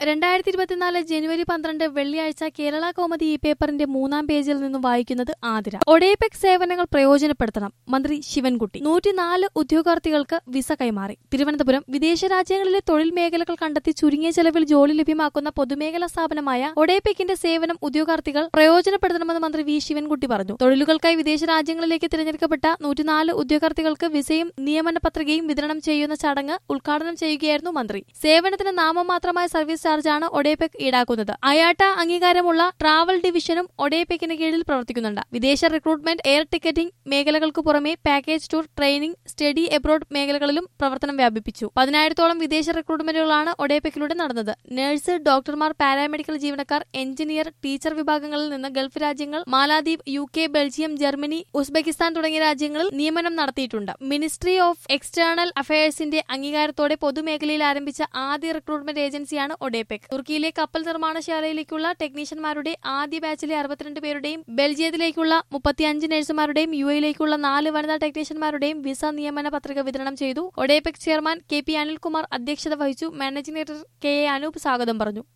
രണ്ടായിരത്തി ഇരുപത്തിനാല് ജനുവരി പന്ത്രണ്ട് വെള്ളിയാഴ്ച കേരള കോമതി ഈ പേപ്പറിന്റെ മൂന്നാം പേജിൽ നിന്നും വായിക്കുന്നത് ആതിര ഒഡേപെക് സേവനങ്ങൾ പ്രയോജനപ്പെടുത്തണം മന്ത്രി ശിവൻകുട്ടി നൂറ്റിനാല് ഉദ്യോഗാർത്ഥികൾക്ക് വിസ കൈമാറി തിരുവനന്തപുരം വിദേശ രാജ്യങ്ങളിലെ തൊഴിൽ മേഖലകൾ കണ്ടെത്തി ചുരുങ്ങിയ ചെലവിൽ ജോലി ലഭ്യമാക്കുന്ന പൊതുമേഖലാ സ്ഥാപനമായ ഒഡേപെക്കിന്റെ സേവനം ഉദ്യോഗാർത്ഥികൾ പ്രയോജനപ്പെടുത്തണമെന്ന് മന്ത്രി വി ശിവൻകുട്ടി പറഞ്ഞു തൊഴിലുകൾക്കായി വിദേശ രാജ്യങ്ങളിലേക്ക് തിരഞ്ഞെടുക്കപ്പെട്ട നൂറ്റിനാല് ഉദ്യോഗാർത്ഥികൾക്ക് വിസയും നിയമന പത്രികയും വിതരണം ചെയ്യുന്ന ചടങ്ങ് ഉദ്ഘാടനം ചെയ്യുകയായിരുന്നു മന്ത്രി സേവനത്തിന് നാമമാത്രമായ സർവീസ് ചാർജാണ് ഒഡേപെക് ഈടാക്കുന്നത് അയാട്ട അംഗീകാരമുള്ള ട്രാവൽ ഡിവിഷനും ഒഡേപെക്കിന് കീഴിൽ പ്രവർത്തിക്കുന്നുണ്ട് വിദേശ റിക്രൂട്ട്മെന്റ് എയർ ടിക്കറ്റിംഗ് മേഖലകൾക്ക് പുറമെ package tour training study abroad മേഖലകളിലും പ്രവർത്തനം വ്യാപിപ്പിച്ചു പതിനായിരത്തോളം വിദേശ റിക്രൂട്ട്മെന്റുകളാണ് ഒഡേപെക്കിലൂടെ നടന്നത് നഴ്സ് ഡോക്ടർമാർ പാരാമെഡിക്കൽ ജീവനക്കാർ എഞ്ചിനീയർ ടീച്ചർ വിഭാഗങ്ങളിൽ നിന്ന് ഗൾഫ് രാജ്യങ്ങൾ മാലാദ്വീപ് U K Belgium Germany Uzbekistan തുടങ്ങിയ രാജ്യങ്ങളിൽ നിയമനം നടത്തിയിട്ടുണ്ട് മിനിസ്ട്രി ഓഫ് എക്സ്റ്റേണൽ അഫയേഴ്സിന്റെ അംഗീകാരത്തോടെ പൊതുമേഖലയിൽ ആരംഭിച്ച ആദ്യ റിക്രൂട്ട്മെന്റ് ഏജൻസിയാണ് ഒഡേപെക് തുർക്കിയിലെ കപ്പൽ നിർമ്മാണശാലയിലേക്കുള്ള ടെക്നീഷ്യന്മാരുടെ ആദ്യ ബാച്ചിലെ അറുപത്തിരണ്ട് പേരുടെയും ബെൽജിയത്തിലേക്കുള്ള മുപ്പത്തിയഞ്ച് നഴ്സുമാരുടെയും യു എയിലേക്കുള്ള നാല് വനിതാ ടെക്നീഷ്യന്മാരുടെയും വിസ നിയമന പത്രിക വിതരണം ചെയ്തു ODEPC chairman K P Anilkumar അധ്യക്ഷത വഹിച്ചു managing director K A Anoop സ്വാഗതം പറഞ്ഞു